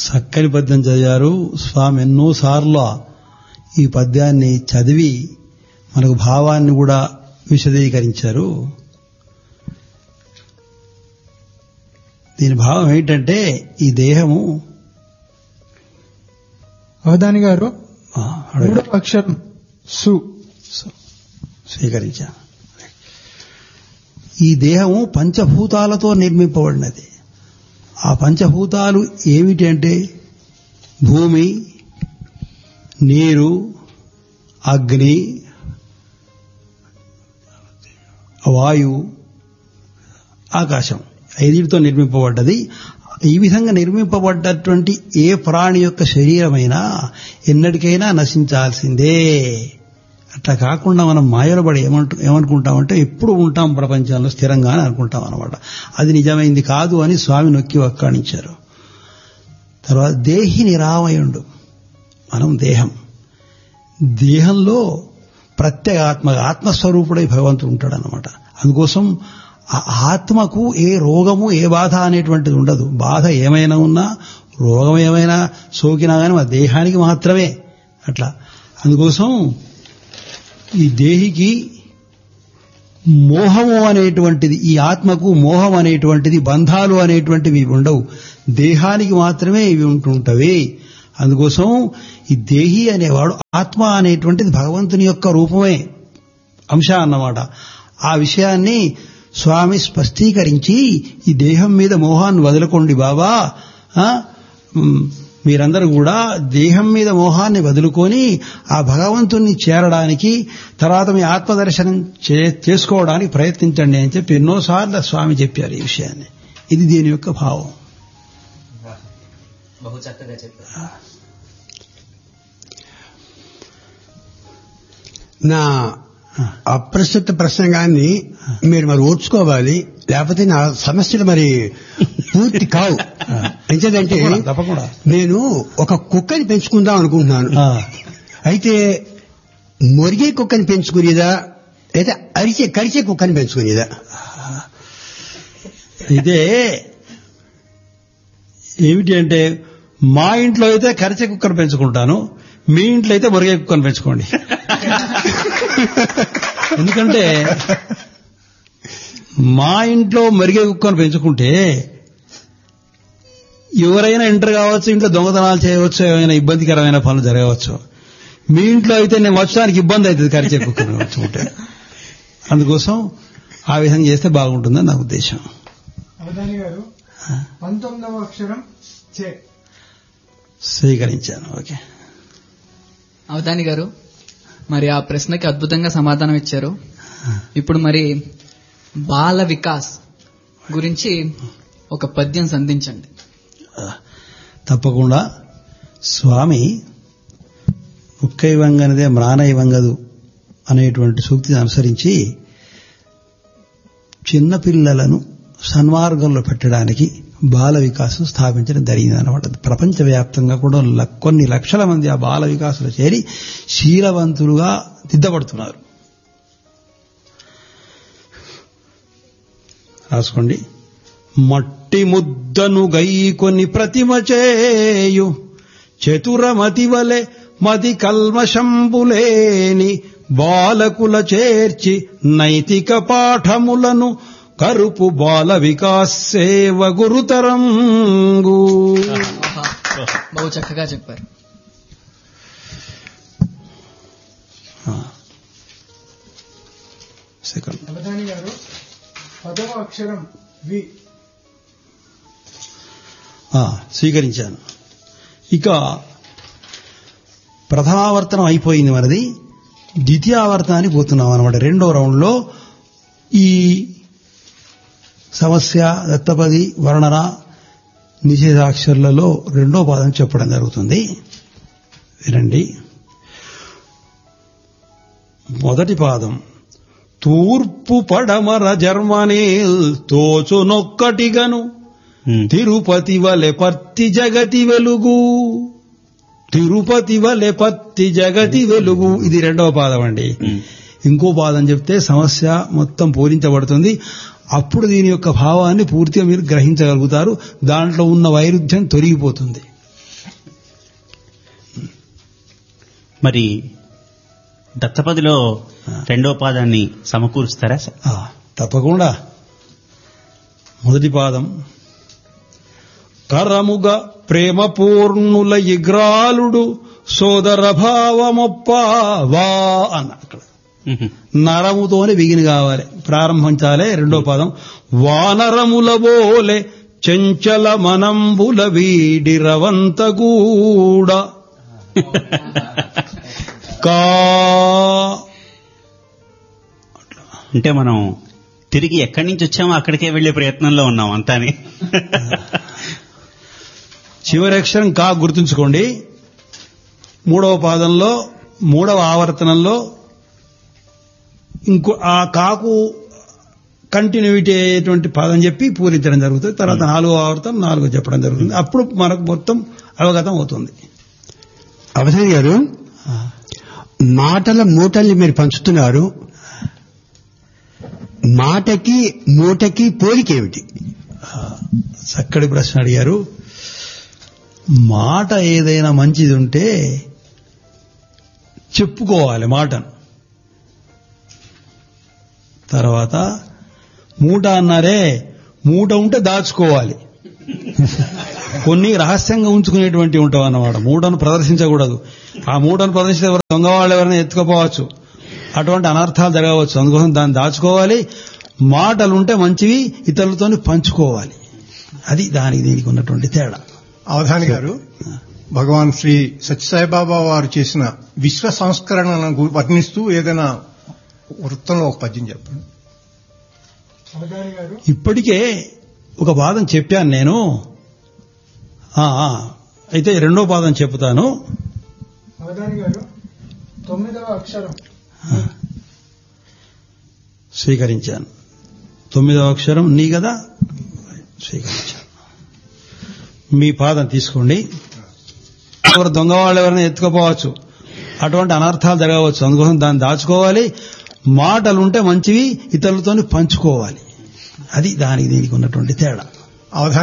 చక్కని పద్యం చదివారు స్వామి ఎన్నోసార్లు ఈ పద్యాన్ని చదివి మనకు భావాన్ని కూడా విశదీకరించారు దీని భావం ఏంటంటే ఈ దేహము అవధాని గారు ఆ, అడగండి. మూడవ అక్షరం సు స్వీకరించాను ఈ దేహము పంచభూతాలతో నిర్మింపబడినది ఆ పంచభూతాలు ఏమిటి అంటే భూమి నీరు అగ్ని వాయువు ఆకాశం ఐదుటితో నిర్మింపబడ్డది ఈ విధంగా నిర్మింపబడ్డటువంటి ఏ ప్రాణి యొక్క శరీరమైనా ఎన్నటికైనా నశించాల్సిందే అట్లా కాకుండా మనం మాయలో పడి ఏమంటు ఏమనుకుంటామంటే ఎప్పుడు ఉంటాం ప్రపంచంలో స్థిరంగా అని అనుకుంటాం అనమాట అది నిజమైంది కాదు అని స్వామి నొక్కి వక్కాణించారు తర్వాత దేహి నిరామయుండు మనం దేహం దేహంలో ప్రత్యేగాత్మ ఆత్మస్వరూపుడై భగవంతుడు ఉంటాడు అనమాట అందుకోసం ఆ ఆత్మకు ఏ రోగము ఏ బాధ అనేటువంటిది ఉండదు బాధ ఏమైనా ఉన్నా రోగం ఏమైనా సోకినా కానీ మా దేహానికి మాత్రమే అట్లా అందుకోసం ఈ దేహికి మోహము అనేటువంటిది ఈ ఆత్మకు మోహం అనేటువంటిది బంధాలు అనేటువంటివి ఉండవు దేహానికి మాత్రమే ఇవి ఉంటుంటవి అందుకోసం ఈ దేహి అనేవాడు ఆత్మ అనేటువంటిది భగవంతుని యొక్క రూపమే అంశ అన్నమాట ఆ విషయాన్ని స్వామి స్పష్టీకరించి ఈ దేహం మీద మోహాన్ని వదులుకోండి బాబా ఆ, మ్, మీరందరూ కూడా దేహం మీద మోహాన్ని వదులుకొని ఆ భగవంతుణ్ణి చేరడానికి తర్వాత మీ ఆత్మదర్శనం చే- చేసుకోవడానికి ప్రయత్నించండి అని చెప్పి ఎన్నోసార్లు స్వామి చెప్పారు ఈ విషయాన్ని ఇది దీని యొక్క భావం బహు చక్కగా చెప్పారు నా అప్రస్తుత ప్రసంగాన్ని మీరు మరి ఓర్చుకోవాలి లేకపోతే నా సమస్యలు మరి పూర్తి కావు ఎంచేదంటే తప్పకుండా, తప్పకుండా. నేను ఒక కుక్కని పెంచుకుందాం అనుకుంటున్నాను ఆ, అయితే మొరిగే కుక్కని పెంచుకునేదా లేదా అరిచే కరిచే కుక్కని పెంచుకునేదా ఇదే ఏమిటి అంటే మా ఇంట్లో అయితే కరిచే కుక్కను పెంచుకుంటాను మీ ఇంట్లో అయితే మురిగే కుక్కను పెంచుకోండి ఎందుకంటే మా ఇంట్లో మరిగే కుక్కను పెంచుకుంటే ఎవరైనా ఎంటర్ కావచ్చు ఇంట్లో దొంగతనాలు చేయవచ్చు ఏమైనా ఇబ్బందికరమైన పనులు జరగవచ్చు మీ ఇంట్లో అయితే నేను వచ్చడానికి ఇబ్బంది అవుతుంది కరిచే కుక్కను పెంచుకుంటే అందుకోసం ఆ విధంగా చేస్తే బాగుంటుందని నా ఉద్దేశం అవధాని గారు పంతొమ్మిదవ అక్షరం చే స్వీకరించాను ఓకే అవధాని గారు మరి ఆ ప్రశ్నకి అద్భుతంగా సమాధానం ఇచ్చారు ఇప్పుడు మరి బాల వికాస్ గురించి ఒక పద్యం సంధించండి తప్పకుండా స్వామి ముక్కైవంగనదే మ్రానైవంగదు అనేటువంటి సూక్తిని అనుసరించి చిన్నపిల్లలను సన్మార్గంలో పెట్టడానికి బాల వికాసం స్థాపించడం జరిగింది అనమాట ప్రపంచవ్యాప్తంగా కూడా ల- కొన్ని లక్షల మంది ఆ బాల వికాసులు చేరి శీలవంతులుగా దిద్దపడుతున్నారు రాసుకోండి మట్టి ముద్దను గైకొని ప్రతిమ చేయు చతురమతి వలె మది కల్మషంబులేని బాలకుల చేర్చి నైతిక పాఠములను కరుపు బాల వికాస్ సేవ గురుతరంగు ఆహా, బహు చక్కగా చెప్పారు సెకండ్ అవధాని గారు పదవ అక్షరం వి ఆ, స్వీకరించాను ఇక ప్రథమావర్తనం అయిపోయింది మనది ద్వితీయావర్తనానికి పోతున్నాం అనమాట రెండో రౌండ్లో ఈ సమస్య దత్తపది వర్ణన నిషేధాక్షరులలో రెండో పాదం చెప్పడం జరుగుతుంది వినండి మొదటి పాదం తూర్పు పడమర జర్మనీల్ తోచునొక్కటిగను తిరుపతి వలె పత్తి జగతి వెలుగు తిరుపతి వలె పత్తి జగతి వెలుగు ఇది రెండవ పాదం అండి ఇంకో పాదం చెప్తే సమస్య మొత్తం పూరించబడుతుంది అప్పుడు దీని యొక్క భావాన్ని పూర్తిగా మీరు గ్రహించగలుగుతారు దాంట్లో ఉన్న వైరుధ్యం తొలగిపోతుంది మరి దత్తపదిలో రెండో పాదాన్ని సమకూరుస్తారా సార్ ఆ, తప్పకుండా మొదటి పాదం కరముగ ప్రేమ పూర్ణుల ఇగ్రాలుడు సోదర భావమొప్ప వా అన్న అక్కడ మ్మ్. నరముతోనే బిగిన కావాలి ప్రారంభించాలి రెండో పదం వానరముల బోలే చెంచల మనంబుల వీడి రవంతగూడ కా అంటే మనం తిరిగి ఎక్కడి నుంచి వచ్చామో అక్కడికే వెళ్లే ప్రయత్నంలో ఉన్నాం అంతాని చివరి అక్షరం కా గుర్తుంచుకోండి మూడవ పాదంలో మూడవ ఆవర్తనంలో ఇంకో ఆ కాకు కంటిన్యూటీ అయ్యేటువంటి పదం చెప్పి పూరించడం జరుగుతుంది తర్వాత నాలుగో ఆవర్తనం నాలుగో చెప్పడం జరుగుతుంది అప్పుడు మనకు మొత్తం అవగతం అవుతుంది అవధాని గారు మాటల మూటల్ని మీరు పంచుతున్నారు మాటకి మూటకి పోలికేమిటి చక్కటి ప్రశ్న అడిగారు మాట ఏదైనా మంచిది ఉంటే చెప్పుకోవాలి మాటను తర్వాత మూట అన్నారే మూట ఉంటే దాచుకోవాలి కొన్ని రహస్యంగా ఉంచుకునేటువంటి ఉంటావు అన్నమాట మూటను ప్రదర్శించకూడదు ఆ మూటను ప్రదర్శించే ఎవరు- దొంగ వాళ్ళు ఎవరైనా ఎత్తుకోపోవచ్చు అటువంటి అనర్థాలు జరగవచ్చు అందుకోసం దాన్ని దాచుకోవాలి మాటలు ఉంటే మంచివి ఇతరులతో పంచుకోవాలి అది దానికి దీనికి ఉన్నటువంటి తేడా అవధాని గారు భగవాన్ శ్రీ సత్యసాయిబాబా వారు చేసిన విశ్వ సంస్కరణను గు- వర్ణిస్తూ ఏదైనా వృత్తంలో ఒక పద్యం చెప్పండి అవధాని గారు ఇప్పటికే ఒక పాదం చెప్పాను నేను ఆ, ఆ, అయితే రెండో పాదం చెప్తాను అవధాని గారు తొమ్మిదవ అక్షరం స్వీకరించాను తొమ్మిదవ అక్షరం నీ కదా స్వీకరించాను మీ పాదం తీసుకోండి ఎవరు దొంగ వాళ్ళు ఎవరైనా ఎత్తుకోపోవచ్చు అటువంటి అనర్థాలు జరగవచ్చు అందుకోసం దాన్ని దాచుకోవాలి మాటలు ఉంటే మంచివి ఇతరులతో పంచుకోవాలి అది దానికి దీనికి ఉన్నటువంటి తేడా అవధాని